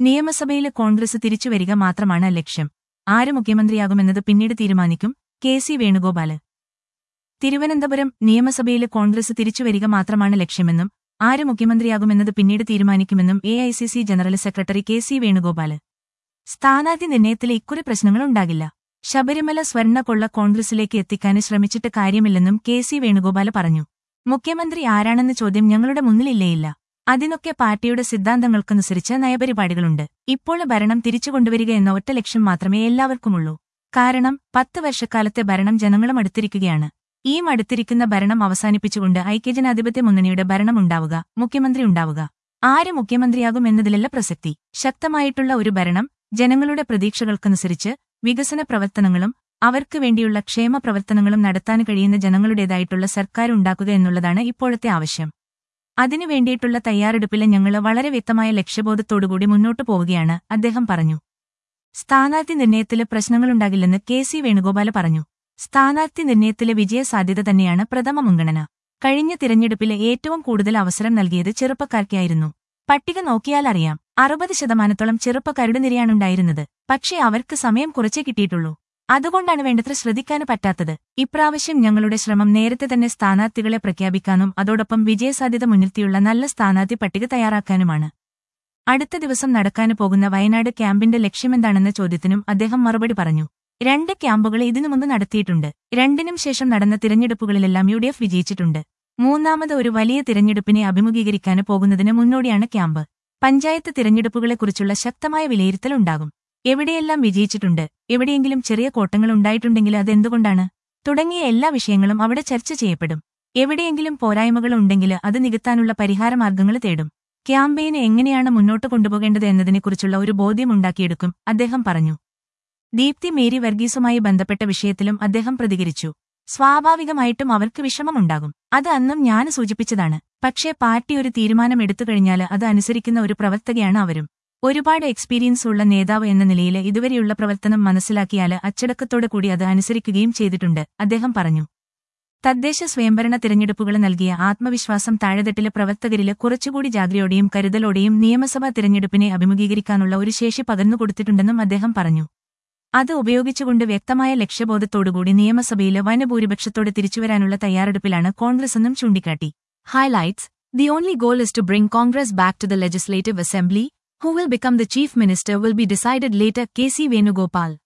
നിയമസഭയിലെ കോൺഗ്രസ് തിരിച്ചുവരിക മാത്രമാണ് ലക്ഷ്യം ആര് മുഖ്യമന്ത്രിയാകുമെന്നത് പിന്നീട് തീരുമാനിക്കും കെ സി വേണുഗോപാല് തിരുവനന്തപുരം നിയമസഭയിലെ കോൺഗ്രസ് തിരിച്ചുവരിക മാത്രമാണ് ലക്ഷ്യമെന്നും ആര് മുഖ്യമന്ത്രിയാകുമെന്നത് പിന്നീട് തീരുമാനിക്കുമെന്നും A I C C general secretary K C Venugopal സ്ഥാനാർത്ഥി നിർണയത്തിലെ ഇക്കുറി പ്രശ്നങ്ങളുണ്ടാകില്ല ശബരിമല സ്വർണ്ണ കൊള്ള കോൺഗ്രസിലേക്ക് എത്തിക്കാൻ ശ്രമിച്ചിട്ട് കാര്യമില്ലെന്നും കെ സി വേണുഗോപാല് പറഞ്ഞു മുഖ്യമന്ത്രി ആരാണെന്ന ചോദ്യം ഞങ്ങളുടെ മുന്നിലില്ലേയില്ല അതിനൊക്കെ പാർട്ടിയുടെ സിദ്ധാന്തങ്ങൾക്കനുസരിച്ച് നയപരിപാടികളുണ്ട് ഇപ്പോൾ ഭരണം തിരിച്ചുകൊണ്ടുവരിക എന്ന ഒറ്റ ലക്ഷ്യം മാത്രമേ എല്ലാവർക്കുമുള്ളൂ കാരണം പത്ത് വർഷക്കാലത്തെ ഭരണം ജനങ്ങളും അടുത്തിരിക്കുകയാണ് ഈ മടുത്തിരിക്കുന്ന ഭരണം അവസാനിപ്പിച്ചുകൊണ്ട് ഐക്യജനാധിപത്യ മുന്നണിയുടെ ഭരണം ഉണ്ടാവുക മുഖ്യമന്ത്രി ഉണ്ടാവുക ആര് മുഖ്യമന്ത്രിയാകും എന്നതിലല്ല പ്രസക്തി ശക്തമായിട്ടുള്ള ഒരു ഭരണം ജനങ്ങളുടെ പ്രതീക്ഷകൾക്കനുസരിച്ച് വികസന പ്രവർത്തനങ്ങളും അവർക്ക് വേണ്ടിയുള്ള ക്ഷേമ പ്രവർത്തനങ്ങളും നടത്താൻ കഴിയുന്ന ജനങ്ങളുടേതായിട്ടുള്ള സർക്കാർ ഉണ്ടാക്കുക എന്നുള്ളതാണ് ഇപ്പോഴത്തെ ആവശ്യം അതിനു വേണ്ടിയിട്ടുള്ള തയ്യാറെടുപ്പിൽ ഞങ്ങൾ വളരെ വ്യക്തമായ ലക്ഷ്യബോധത്തോടുകൂടി മുന്നോട്ടു പോവുകയാണ് അദ്ദേഹം പറഞ്ഞു സ്ഥാനാർത്ഥി നിർണയത്തില് പ്രശ്നങ്ങളുണ്ടാകില്ലെന്ന് കെ സി വേണുഗോപാല പറഞ്ഞു സ്ഥാനാർത്ഥി നിർണയത്തിലെ വിജയസാധ്യത തന്നെയാണ് പ്രഥമ മുൻഗണന കഴിഞ്ഞ തിരഞ്ഞെടുപ്പിലെ ഏറ്റവും കൂടുതൽ അവസരം നൽകിയത് ചെറുപ്പക്കാർക്കായിരുന്നു പട്ടിക നോക്കിയാൽ അറിയാം അറുപത് ശതമാനത്തോളം ചെറുപ്പക്കാരുടെ നിരയാണുണ്ടായിരുന്നത് പക്ഷേ അവർക്ക് സമയം കുറച്ചേ കിട്ടിയിട്ടുള്ളൂ അതുകൊണ്ടാണ് വേണ്ടത്ര ശ്രദ്ധിക്കാൻ പറ്റാത്തത് ഇപ്രാവശ്യം ഞങ്ങളുടെ ശ്രമം നേരത്തെ തന്നെ സ്ഥാനാർത്ഥികളെ പ്രഖ്യാപിക്കാനും അതോടൊപ്പം വിജയസാധ്യത മുൻനിർത്തിയുള്ള നല്ല സ്ഥാനാർത്ഥി പട്ടിക തയ്യാറാക്കാനുമാണ് അടുത്ത ദിവസം നടക്കാന് പോകുന്ന വയനാട് ക്യാമ്പിന്റെ ലക്ഷ്യമെന്താണെന്ന ചോദ്യത്തിനും അദ്ദേഹം മറുപടി പറഞ്ഞു രണ്ട് ക്യാമ്പുകൾ ഇതിനു മുമ്പ് നടത്തിയിട്ടുണ്ട് രണ്ടിനും ശേഷം നടന്ന തിരഞ്ഞെടുപ്പുകളിലെല്ലാം യു ഡി എഫ് വിജയിച്ചിട്ടുണ്ട് മൂന്നാമത് ഒരു വലിയ തിരഞ്ഞെടുപ്പിനെ അഭിമുഖീകരിക്കാന് പോകുന്നതിന് മുന്നോടിയാണ് ക്യാമ്പ് പഞ്ചായത്ത് തിരഞ്ഞെടുപ്പുകളെക്കുറിച്ചുള്ള ശക്തമായ വിലയിരുത്തൽ ഉണ്ടാകും എവിടെയെല്ലാം വിജയിച്ചിട്ടുണ്ട് എവിടെയെങ്കിലും ചെറിയ കോട്ടങ്ങൾ ഉണ്ടായിട്ടുണ്ടെങ്കിൽ അതെന്തുകൊണ്ടാണ് തുടങ്ങിയ എല്ലാ വിഷയങ്ങളും അവിടെ ചർച്ച ചെയ്യപ്പെടും എവിടെയെങ്കിലും പോരായ്മകൾ ഉണ്ടെങ്കിൽ അത് നികത്താനുള്ള പരിഹാരമാർഗങ്ങൾ തേടും ക്യാമ്പയിന് എങ്ങനെയാണ് മുന്നോട്ട് കൊണ്ടുപോകേണ്ടത് എന്നതിനെക്കുറിച്ചുള്ള ഒരു ബോധ്യമുണ്ടാക്കിയെടുക്കും അദ്ദേഹം പറഞ്ഞു ദീപ്തി മേരി വർഗീസുമായി ബന്ധപ്പെട്ട വിഷയത്തിലും അദ്ദേഹം പ്രതികരിച്ചു സ്വാഭാവികമായിട്ടും അവർക്ക് വിഷമമുണ്ടാകും അത് അന്നും ഞാൻ സൂചിപ്പിച്ചതാണ് പക്ഷേ പാർട്ടി ഒരു തീരുമാനം എടുത്തു കഴിഞ്ഞാൽ അത് അനുസരിക്കുന്ന ഒരു പ്രവർത്തകയാണ് അവരും ഒരുപാട് എക്സ്പീരിയൻസ് ഉള്ള നേതാവ് എന്ന നിലയിൽ ഇതുവരെയുള്ള പ്രവർത്തനം മനസ്സിലാക്കിയാൽ അച്ചടക്കത്തോടെ കൂടി അത് അനുസരിക്കുകയും ചെയ്തിട്ടുണ്ട് അദ്ദേഹം പറഞ്ഞു തദ്ദേശ സ്വയംഭരണ തിരഞ്ഞെടുപ്പുകൾ നൽകിയ ആത്മവിശ്വാസം താഴെതട്ടിലെ പ്രവർത്തകരില് കുറച്ചുകൂടി ജാഗ്രയോടെയും കരുതലോടെയും നിയമസഭാ തിരഞ്ഞെടുപ്പിനെ അഭിമുഖീകരിക്കാനുള്ള ഒരു ശേഷി പകർന്നുകൊടുത്തിട്ടുണ്ടെന്നും അദ്ദേഹം പറഞ്ഞു അത് ഉപയോഗിച്ചുകൊണ്ട് വ്യക്തമായ ലക്ഷ്യബോധത്തോടുകൂടി നിയമസഭയില് വനഭൂരിപക്ഷത്തോടെ തിരിച്ചുവരാനുള്ള തയ്യാറെടുപ്പിലാണ് കോൺഗ്രസെന്നും ചൂണ്ടിക്കാട്ടി Highlights The only goal is to bring Congress back to the Legislative Assembly. Who will become the Chief Minister will be decided later. K.C. Venugopal.